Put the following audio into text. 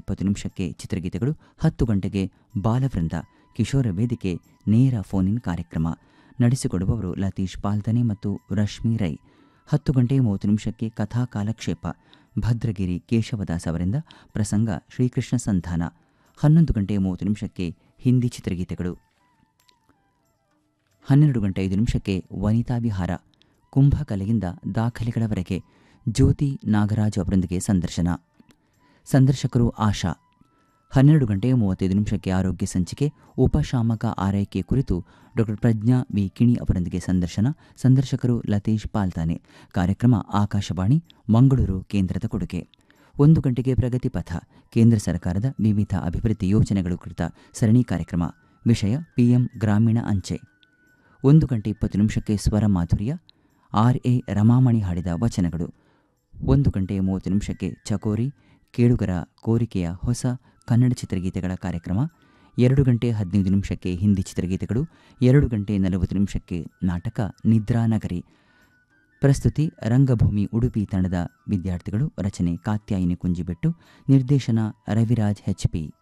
ಇಪ್ಪತ್ತು ನಿಮಿಷಕ್ಕೆ ಚಿತ್ರಗೀತೆಗಳು ಹತ್ತು ಗಂಟೆಗೆ ಬಾಲವೃಂದ ಕಿಶೋರ ವೇದಿಕೆ ನೇರ ಫೋನ್ ಇನ್ ಕಾರ್ಯಕ್ರಮ ನಡೆಸಿಕೊಡುವವರು ಲತೀಶ್ ಪಾಲ್ದನೆ ಮತ್ತು ರಶ್ಮಿ ರೈ ಹತ್ತು ಗಂಟೆ ಮೂವತ್ತು ನಿಮಿಷಕ್ಕೆ ಕಥಾ ಕಾಲಕ್ಷೇಪ ಭದ್ರಗಿರಿ ಕೇಶವದಾಸ್ ಅವರಿಂದ ಪ್ರಸಂಗ ಶ್ರೀಕೃಷ್ಣ ಸಂಧಾನ ಹನ್ನೊಂದು ಗಂಟೆ ಮೂವತ್ತು ನಿಮಿಷಕ್ಕೆ ಹಿಂದಿ ಚಿತ್ರಗೀತೆಗಳು ಹನ್ನೆರಡು ಗಂಟೆ ಐದು ನಿಮಿಷಕ್ಕೆ ವನಿತಾ ವಿಹಾರ ಕುಂಭಕಲೆಯಿಂದ ದಾಖಲೆಗಳವರೆಗೆ ಜ್ಯೋತಿ ನಾಗರಾಜ್ ಅವರೊಂದಿಗೆ ಸಂದರ್ಶನ ಸಂದರ್ಶಕರು ಆಶಾ ಹನ್ನೆರಡು ಗಂಟೆ ಮೂವತ್ತೈದು ನಿಮಿಷಕ್ಕೆ ಆರೋಗ್ಯ ಸಂಚಿಕೆ ಉಪಶಾಮಕ ಆರೈಕೆ ಕುರಿತು ಡಾಕ್ಟರ್ ಪ್ರಜ್ಞಾ ವಿ ಕಿಣಿ ಅವರೊಂದಿಗೆ ಸಂದರ್ಶನ ಸಂದರ್ಶಕರು ಲತೀಶ್ ಪಾಲ್ತಾನೆ ಕಾರ್ಯಕ್ರಮ ಆಕಾಶವಾಣಿ ಮಂಗಳೂರು ಕೇಂದ್ರದ ಕೊಡುಗೆ ಒಂದು ಗಂಟೆಗೆ ಪ್ರಗತಿ ಪಥ ಕೇಂದ್ರ ಸರ್ಕಾರದ ವಿವಿಧ ಅಭಿವೃದ್ಧಿ ಯೋಜನೆಗಳು ಕುರಿತ ಸರಣಿ ಕಾರ್ಯಕ್ರಮ ವಿಷಯ ಪಿಎಂ ಗ್ರಾಮೀಣ ಅಂಚೆ ಒಂದು ಗಂಟೆ ಇಪ್ಪತ್ತು ನಿಮಿಷಕ್ಕೆ ಸ್ವರ ಮಾಧುರ್ಯ ಆರ್ ಎ ರಮಾಮಣಿ ಹಾಡಿದ ವಚನಗಳು ಒಂದು ಗಂಟೆ ಮೂವತ್ತು ನಿಮಿಷಕ್ಕೆ ಚಕೋರಿ ಕೇಳುಗರ ಕೋರಿಕೆಯ ಹೊಸ ಕನ್ನಡ ಚಿತ್ರಗೀತೆಗಳ ಕಾರ್ಯಕ್ರಮ ಎರಡು ಗಂಟೆ ಹದಿನೈದು ನಿಮಿಷಕ್ಕೆ ಹಿಂದಿ ಚಿತ್ರಗೀತೆಗಳು ಎರಡು ಗಂಟೆ ನಲವತ್ತು ನಿಮಿಷಕ್ಕೆ ನಾಟಕ ನಿದ್ರಾನಗರಿ ಪ್ರಸ್ತುತಿ ರಂಗಭೂಮಿ ಉಡುಪಿ ತಂಡದ ವಿದ್ಯಾರ್ಥಿಗಳು ರಚನೆ ಕಾತ್ಯಾಯಿನಿ ಕುಂಜಿಬೆಟ್ಟು ನಿರ್ದೇಶನ ರವಿರಾಜ್ ಹೆಚ್ ಪಿ